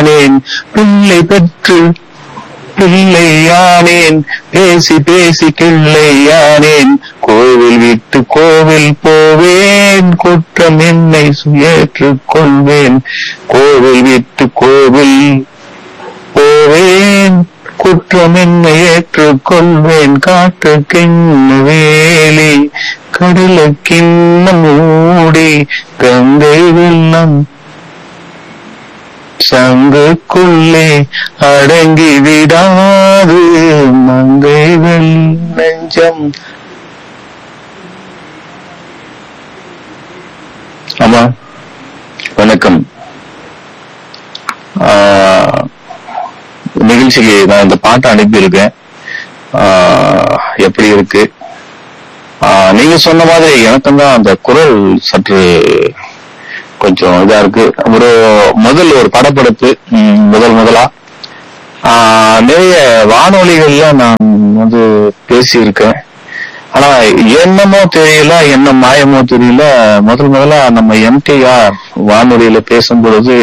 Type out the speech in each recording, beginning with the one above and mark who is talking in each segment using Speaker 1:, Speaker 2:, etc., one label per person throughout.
Speaker 1: பிள்ளையானேன் பிள்ளை பெற்று பிள்ளையானேன் பேசி பேசி கிள்ளையானேன் கோவில் விட்டு கோவில் போவேன் குற்றம் என்னை ஏற்றுக் கொள்வேன் கோவில் விட்டு கோவில் போவேன் குற்றம் என்னை ஏற்றுக் கொள்வேன் காற்றுக்கென்ன வேலி கடலுக்கின்ன மூடி கங்கை வெள்ளம் சங்குக்குள்ளே அடங்கி விடாது மங்கை வெள் நெஞ்சம் ஆமா வணக்கம் ஆஹ், நிகழ்ச்சிக்கு நான் இந்த பாட்டை அனுப்பியிருக்கேன் ஆஹ், எப்படி இருக்கு ஆஹ், நீங்க சொன்ன மாதிரி எனக்கும் தான் அந்த குரல் சற்று கொஞ்சம் இதா இருக்கு ஒரு முதல் ஒரு படப்படப்பு ம், முதல் முதலா ஆஹ், நிறைய வானொலிகள்ல நான் வந்து பேசியிருக்கேன் ஆனா என்னமோ தெரியல என்ன மாயமோ தெரியல முதல் முதல்ல நம்ம எம்டிஆர் வானொலியில பேசும் பொழுது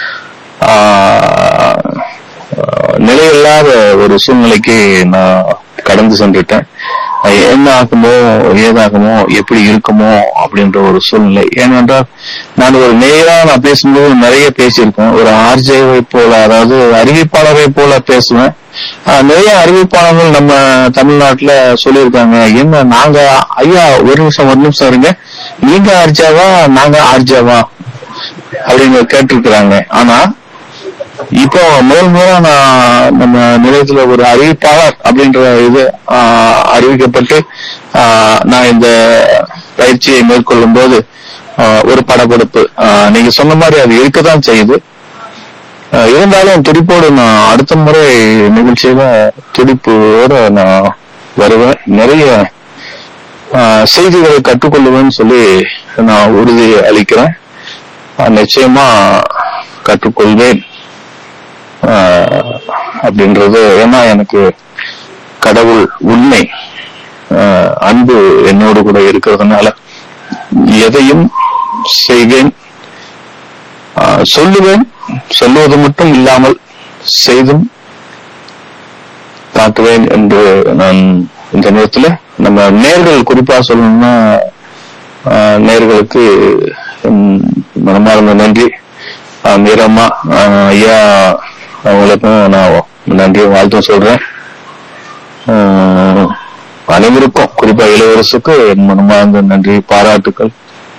Speaker 1: ஆஹ், நிலையில்லாத ஒரு சூழ்நிலைக்கு நான் கடந்து சென்றுட்டேன் அது என்ன ஆகுமோ ஏதாகுமோ எப்படி இருக்குமோ அப்படின்ற ஒரு சூழ்நிலை ஏனென்றால் நான் ஒரு நேரா நான் பேசும்போது நிறைய பேசியிருக்கேன் ஒரு ஆர்ஜேவை போல அதாவது அறிவிப்பாளரை போல பேசுவேன் ஆஹ் நிறைய அறிவிப்பாளர்கள் நம்ம தமிழ்நாட்டுல சொல்லியிருக்காங்க என்ன நாங்க ஐயா ஒரு நிமிஷம் ஒரு நிமிஷம் இருங்க நீங்க ஆர்ஜாவா நாங்க ஆர்ஜாவா அப்படின்னு கேட்டிருக்கிறாங்க ஆனா இப்போ முதல் முதலா நான் நம்ம நிலையத்துல ஒரு அறிவிப்பாளர் அப்படின்ற இது ஆஹ், அறிவிக்கப்பட்டு ஆஹ், நான் இந்த பயிற்சியை மேற்கொள்ளும் போது ஆஹ், ஒரு படப்பிடிப்பு ஆஹ், நீங்க சொன்ன மாதிரி அது இருக்கதான் செய்யுது ஆஹ், இருந்தாலும் துடிப்போடு நான் அடுத்த முறை நிகழ்ச்சியில துடிப்போட நான் வருவேன் நிறைய ஆஹ், செய்திகளை கற்றுக்கொள்ளுவேன்னு சொல்லி நான் உறுதி அளிக்கிறேன் ஆஹ், நிச்சயமா கற்றுக்கொள்வேன் ஆஹ் அப்படின்றது ஏன்னா எனக்கு கடவுள் உண்மை ஆஹ் அன்பு என்னோடு கூட இருக்கிறதுனால எதையும் செய்வேன் ஆஹ் சொல்லுவேன் சொல்லுவது மட்டும் இல்லாமல் செய்தும் காட்டுவேன் என்று நான் இந்த நேரத்துல நம்ம நேர்கள் குறிப்பா சொல்லணும்னா ஆஹ் நேர்களுக்கு உம், மனமார்ந்த நன்றி ஆஹ் மீரம்மா ஆஹ் ஐயா அவங்களுக்கும் நான் நன்றி வாழ்த்தும் சொல்றேன் ஆஹ் அனைவருக்கும் குறிப்பா இளவரசுக்கு என் மனமார்ந்த நன்றி பாராட்டுக்கள்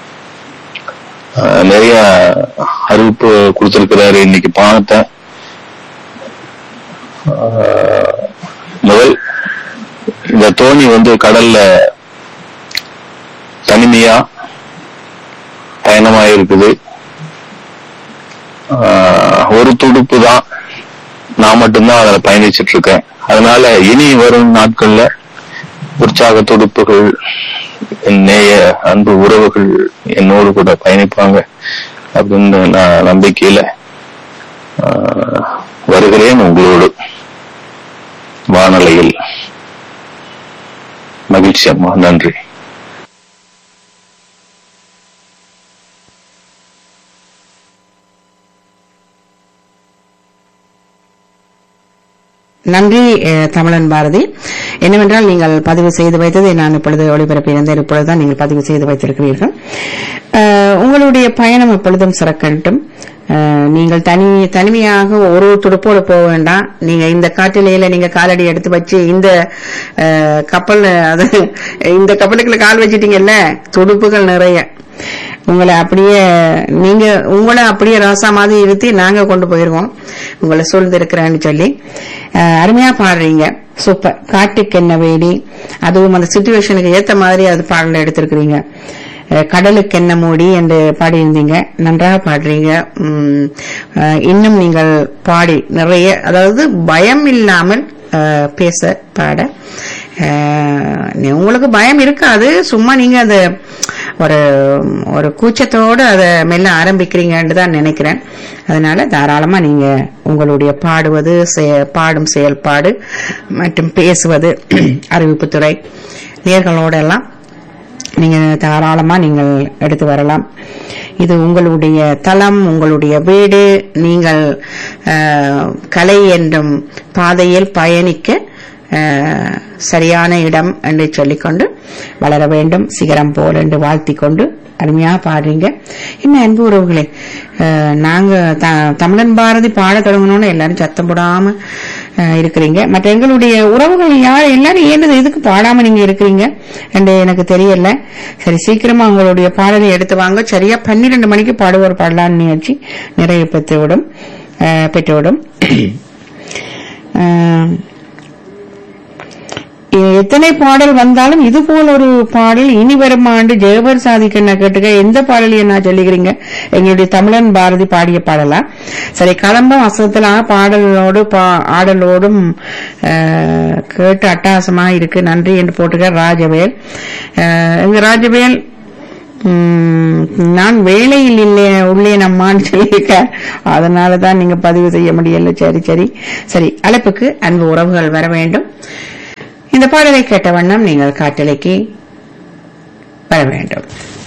Speaker 1: ஆஹ் நிறைய அறிவிப்பு கொடுத்திருக்கிறாரு இன்னைக்கு பானத்தை ஆஹ் முதல் இந்த தோணி வந்து கடல்ல தனிமையா பயணமா இருக்குது ஆஹ் ஒரு துடுப்பு தான் நான் மட்டும்தான் அதுல பயணிச்சிட்டு இருக்கேன் அதனால இனி வரும் நாட்கள்ல உற்சாக துடுப்புகள் என் நேய அன்பு உறவுகள் என்னோடு கூட பயணிப்பாங்க அப்படின்னு நான் நம்பிக்கையில ஆஹ், வருகிறேன் உங்களோடு வானலையில் மகிழ்ச்சி அம்மா நன்றி
Speaker 2: நன்றி அஹ், தமிழன் பாரதி என்னவென்றால் நீங்கள் பதிவு செய்து வைத்ததை நான் இப்பொழுது ஒளிபரப்பியிருந்தேன் இப்பொழுதுதான் நீங்கள் பதிவு செய்து வைத்திருக்கிறீர்கள் அஹ், உங்களுடைய பயணம் எப்பொழுதும் சிறக்கட்டும் அஹ், நீங்கள் தனி தனிமையாக ஒரு துடுப்போடு போக வேண்டாம் நீங்க இந்த காட்டிலேயில நீங்க காலடி எடுத்து வச்சு இந்த அஹ், கப்பல் அது இந்த கப்பலுக்குள்ள கால் வச்சிட்டீங்கல்ல துடுப்புகள் நிறைய உங்களை அப்படியே நீங்க உங்களை அப்படியே ராசா மாதிரி இருத்தி நாங்க கொண்டு போயிருவோம் உங்களை சூழ்ந்திருக்கிறேன்னு சொல்லி அஹ், அருமையா பாடுறீங்க சூப்பர் காட்டுக்கு என்ன வேடி அதுவும் அந்த சுச்சுவேஷனுக்கு ஏத்த மாதிரி அது பாடல எடுத்திருக்கிறீங்க அஹ், கடலுக்கு என்ன மூடி என்று பாடியிருந்தீங்க நன்றாக பாடுறீங்க உம், அஹ், இன்னும் நீங்கள் பாடி நிறைய அதாவது பயம் இல்லாமல் அஹ், பேச பாட அஹ், நீ- உங்களுக்கு பயம் இருக்காது சும்மா நீங்க அது ஒரு ஒரு கூச்சத்தோடு அதை மெல்ல ஆரம்பிக்கிறீங்கன்னு தான் நினைக்கிறேன் அதனால தாராளமா நீங்க உங்களுடைய பாடுவது செய- பாடும் செயல்பாடு மற்றும் பேசுவது அறிவிப்புத்துறை நேர்களோட எல்லாம் நீங்க தாராளமா நீங்கள் எடுத்து வரலாம் இது உங்களுடைய தளம் உங்களுடைய வீடு நீங்கள் அஹ், கலை என்றும் பாதையில் பயணிக்க அஹ், சரியான இடம் என்று சொல்லிக்கொண்டு வளர வேண்டும் சிகரம் போல் என்று வாழ்த்திக் கொண்டு அருமையா பாடுறீங்க என்ன அன்பு உறவுகளே அஹ், நாங்க த- தமிழன் பாரதி பாட தொடங்கணும்னு எல்லாரும் சத்தம் போடாம அஹ், இருக்கிறீங்க மற்ற எங்களுடைய உறவுகள் யார் எல்லாரும் ஏனது எதுக்கு பாடாம நீங்க இருக்கிறீங்க என்று எனக்கு தெரியல சரி சீக்கிரமா உங்களுடைய பாடலை எடுத்து வாங்க சரியா பன்னிரண்டு மணிக்கு பாடுவோர் பாடலான்னு நிகழ்ச்சி நிறைய பெற்றுவிடும் அஹ், பெற்றுவிடும் அஹ், எத்தனை பாடல் வந்தாலும் இது போல ஒரு பாடல் இனி வரும் ஆண்டு ஜெயபர் சாதிக்கண்ண கேட்டுக்க எந்த பாடலையும் நான் சொல்லிக்கிறீங்க எங்களுடைய தமிழன் பாரதி பாடிய பாடலா சரி களம்பம் அசத்தலாக பாடலோடு பா- ஆடலோடும் அஹ், கேட்டு அட்டகாசமா இருக்கு நன்றி என்று போட்டுக்க ராஜவேல் அஹ், எங்க ராஜவேல் உம், நான் வேலையில் இல்லை உள்ளே நம்மான்னு சொல்லியிருக்க அதனால தான் நீங்க பதிவு செய்ய முடியல சரி சரி சரி அழைப்புக்கு அன்பு உறவுகள் வர வேண்டும் இந்த பாடலை கேட்ட வண்ணம் நீங்கள் காட்டலைக்கு வர வேண்டும்